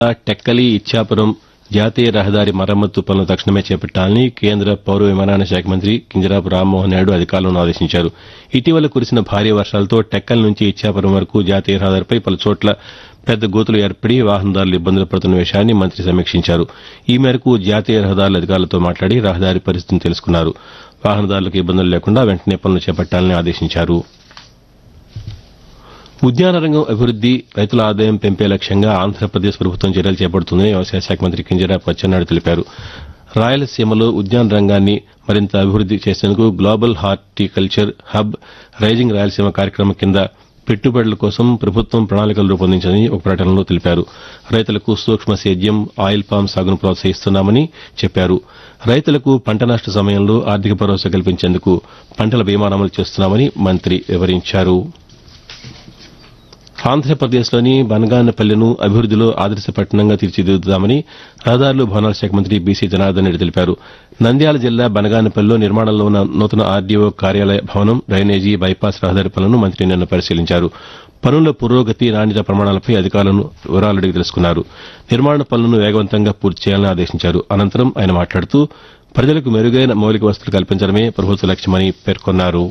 టెక్కలి ఇచ్చాపురం జాతీయ రహదారి మరమ్మతు పనులు తక్షణమే చేపట్టాలని కేంద్ర పౌర విమానయాన శాఖ మంత్రి కింజరాపు రామ్మోహన్ నాయుడు అధికారులను ఆదేశించారు ఇటీవల కురిసిన భారీ వర్షాలతో టెక్కల్ నుంచి ఇచ్చాపురం వరకు జాతీయ రహదారిపై పలు చోట్ల పెద్ద గోతులు ఏర్పడి వాహనదారులు ఇబ్బందులు పడుతున్న విషయాన్ని మంత్రి సమీక్షించారు ఈ మేరకు జాతీయ రహదారుల అధికారులతో మాట్లాడి రహదారి పరిస్థితిని తెలుసుకున్నారు వాహనదారులకు ఇబ్బందులు లేకుండా వెంటనే పనులు చేపట్టాలని ఆదేశించారు ఉద్యాన రంగం అభివృద్ది రైతుల ఆదాయం పెంపే లక్ష్యంగా ఆంధ్రప్రదేశ్ ప్రభుత్వం చర్యలు చేపడుతుందని వ్యవసాయ శాఖ మంత్రి కింజరాపు అచ్చెన్నాయుడు తెలిపారు రాయలసీమలో ఉద్యాన రంగాన్ని మరింత అభివృద్ది చేసేందుకు global horticulture hub rising Rayalaseema కార్యక్రమం కింద పెట్టుబడుల కోసం ప్రభుత్వం ప్రణాళికలు రూపొందించిందని ఒక ప్రకటనలో తెలిపారు రైతులకు సూక్ష్మ సేద్యం ఆయిల్ పామ్ సాగును ప్రోత్సహిస్తున్నామని చెప్పారు రైతులకు పంట నష్ట సమయంలో ఆర్థిక భరోసా కల్పించేందుకు పంటల బీమా అమలు చేస్తున్నామని మంత్రి వివరించారు ఆంధ్రప్రదేశ్లోని బనగానపల్లెను అభివృద్దిలో ఆదర్శ పట్టణంగా తీర్చిదిద్దుతామని రహదారులు భవనాల శాఖ మంత్రి బీసీ జనార్దన్ రెడ్డి తెలిపారు నంద్యాల జిల్లా బనగానపల్లిలో నిర్మాణంలో ఉన్న నూతన ఆర్డీఓ కార్యాలయ భవనం డ్రైనేజీ బైపాస్ రహదారి పనులను మంత్రి నిన్న పరిశీలించారు పనుల పురోగతి నాణ్యత ప్రమాణాలపై అధికారులను వివరాలు అడిగి తెలుసుకున్నారు నిర్మాణ పనులను వేగవంతంగా పూర్తి చేయాలని ఆదేశించారు అనంతరం ఆయన మాట్లాడుతూ ప్రజలకు మెరుగైన మౌలిక వసతులు కల్పించడమే ప్రభుత్వ లక్ష్యమని పేర్కొన్నారు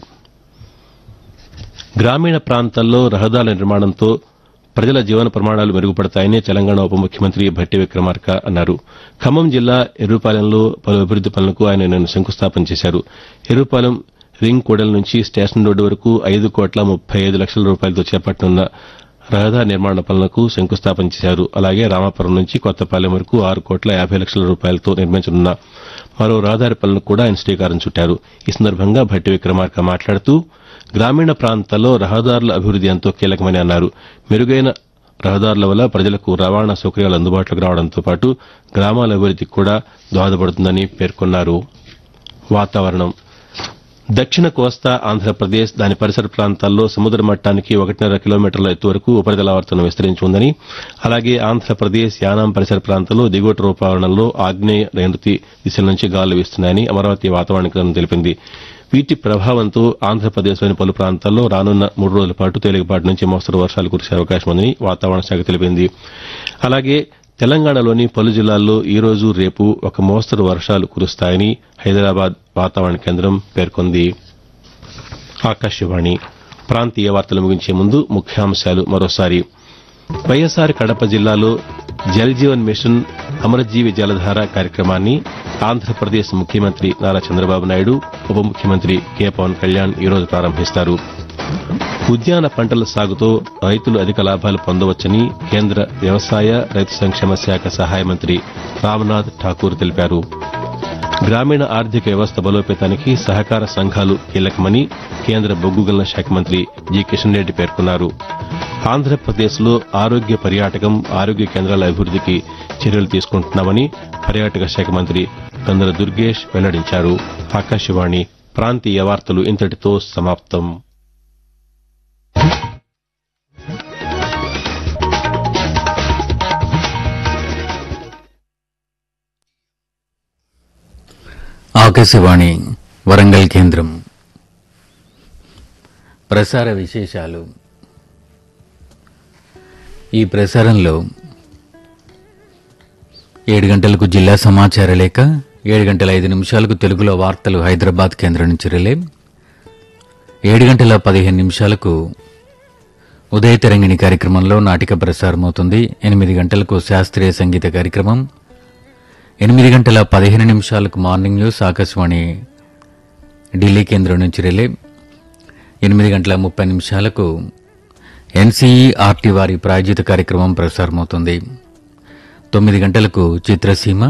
గ్రామీణ ప్రాంతాల్లో రహదారుల నిర్మాణంతో ప్రజల జీవన ప్రమాణాలు మెరుగుపడతాయని తెలంగాణ ఉప ముఖ్యమంత్రి భట్టి విక్రమార్క అన్నారు ఖమ్మం జిల్లా ఎర్రుపాలెంలో పలు అభివృద్ది పనులకు ఆయన నిన్న శంకుస్థాపన చేశారు ఎర్రుపాలెం రింగ్ కూడలి నుంచి స్టేషన్ రోడ్డు వరకు ఐదు కోట్ల ముప్పై ఐదు లక్షల రూపాయలతో చేపట్టనున్న రహదారి నిర్మాణ పనులకు శంకుస్థాపన చేశారు అలాగే రామాపురం నుంచి కొత్తపాలెం వరకు ఆరు కోట్ల యాభై లక్షల రూపాయలతో నిర్మించనున్న మరో రహదారి పనులకు కూడా ఆయన శ్రీకారం చుట్టారు ఈ సందర్భంగా భట్టి విక్రమార్క మాట్లాడుతూ గ్రామీణ ప్రాంతాల్లో రహదారుల అభివృద్ది ఎంతో కీలకమని అన్నారు మెరుగైన రహదారుల వల్ల ప్రజలకు రవాణా సౌకర్యాలు అందుబాటులోకి రావడంతో పాటు గ్రామాల అభివృద్దికి కూడా దోహదపడుతుందని పేర్కొన్నారు వాతావరణం దక్షిణ కోస్తా ఆంధ్రప్రదేశ్ దాని పరిసర ప్రాంతాల్లో సముద్ర మట్టానికి ఒకటిన్నర కిలోమీటర్ల ఎత్తు వరకు ఉపరితల ఆవర్తనం విస్తరించి ఉందని అలాగే ఆంధ్రప్రదేశ్ యానాం పరిసర ప్రాంతాల్లో దిగువటి రూపావరణంలో ఆగ్నేయ నైరుతి దిశల నుంచి గాలులు వీస్తున్నాయని అమరావతి వాతావరణ కేంద్రం తెలిపింది వీటి ప్రభావంతో ఆంధ్రప్రదేశ్లోని పలు ప్రాంతాల్లో రానున్న మూడు రోజుల పాటు తేలికపాటి నుంచి మోస్తరు వర్షాలు కురిసే అవకాశం ఉందని వాతావరణ శాఖ తెలిపింది అలాగే తెలంగాణలోని పలు జిల్లాల్లో ఈ రోజు రేపు ఒక మోస్తరు వర్షాలు కురుస్తాయని హైదరాబాద్ వాతావరణ కేంద్రం పేర్కొంది ఆకాశవాణి ప్రాంతీయ వార్తలు ముగించే ముందు ముఖ్యాంశాలు మరోసారి వైఎస్సార్ కడప జిల్లాలో జల్ జీవన్ మిషన్ అమరజీవి జలధార కార్యక్రమాన్ని ఆంధ్రప్రదేశ్ ముఖ్యమంత్రి నారా చంద్రబాబు నాయుడు ఉప ముఖ్యమంత్రి కె పవన్ కళ్యాణ్ ఈరోజు ప్రారంభిస్తారు ఉద్యాన పంటల సాగుతో రైతులు అధిక లాభాలు పొందవచ్చని కేంద్ర వ్యవసాయ రైతు సంక్షేమ శాఖ సహాయ మంత్రి రామ్నాథ్ ఠాకూర్ తెలిపారు గ్రామీణ ఆర్థిక వ్యవస్థ బలోపేతానికి సహకార సంఘాలు కీలకమని కేంద్ర బొగ్గు గనుల శాఖ మంత్రి జి కిషన్ రెడ్డి పేర్కొన్నారు ఆంధ్రప్రదేశ్లో ఆరోగ్య పర్యాటకం ఆరోగ్య కేంద్రాల అభివృద్దికి చర్యలు తీసుకుంటున్నామని పర్యాటక శాఖ మంత్రి కందర దుర్గేష్ వెల్లడించారు ఆకాశవాణి ప్రాంతీయ వార్తలు ఇంతటితో సమాప్తం ఆకాశవాణి వరంగల్ కేంద్రం ప్రసార విశేషాలు ఈ ప్రసారంలో ఏడు గంటలకు జిల్లా సమాచార లేఖ ఏడు గంటల ఐదు నిమిషాలకు తెలుగులో వార్తలు హైదరాబాద్ కేంద్రం నుంచి రిలే ఏడు గంటల పదిహేను నిమిషాలకు ఉదయ తరంగిణి కార్యక్రమంలో నాటిక ప్రసారమవుతుంది ఎనిమిది గంటలకు శాస్త్రీయ సంగీత కార్యక్రమం ఎనిమిది గంటల పదిహేను నిమిషాలకు మార్నింగ్ న్యూస్ ఆకాశవాణి ఢిల్లీ కేంద్రం నుంచి రిలే ఎనిమిది గంటల ముప్పై నిమిషాలకు ఎన్సీఈఆర్టీ వారి ప్రాయోజిత కార్యక్రమం ప్రసారమవుతుంది తొమ్మిది గంటలకు చిత్రసీమ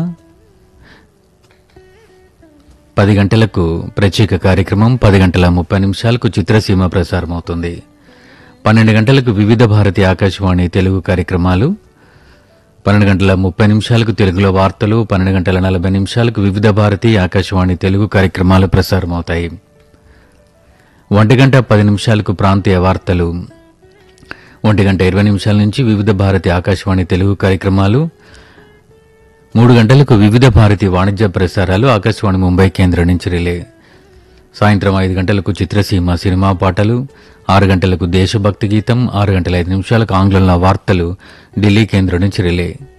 పది గంటలకు ప్రత్యేక కార్యక్రమం పది గంటల ముప్పై నిమిషాలకు చిత్రసీమ ప్రసారమవుతుంది పన్నెండు గంటలకు వివిధ భారతి ఆకాశవాణి తెలుగు కార్యక్రమాలు పన్నెండు గంటల ముప్పై నిమిషాలకు తెలుగులో వార్తలు పన్నెండు గంటల నలభై నిమిషాలకు వివిధ భారతి ఆకాశవాణి తెలుగు కార్యక్రమాలు ప్రసారమవుతాయి ఒంటి గంట పది నిమిషాలకు ప్రాంతీయ వార్తలు ఒంటి గంట ఇరవై నిమిషాల నుంచి వివిధ భారతి ఆకాశవాణి తెలుగు కార్యక్రమాలు మూడు గంటలకు వివిధ భారతి వాణిజ్య ప్రసారాలు ఆకాశవాణి ముంబై కేంద్రం నుంచి రిలే సాయంత్రం ఐదు గంటలకు చిత్రసీమ సినిమా పాటలు ఆరు గంటలకు దేశభక్తి గీతం ఆరు గంటల ఐదు నిమిషాలకు ఆంగ్లంలో వార్తలు ఢిల్లీ కేంద్రం నుంచి రిలే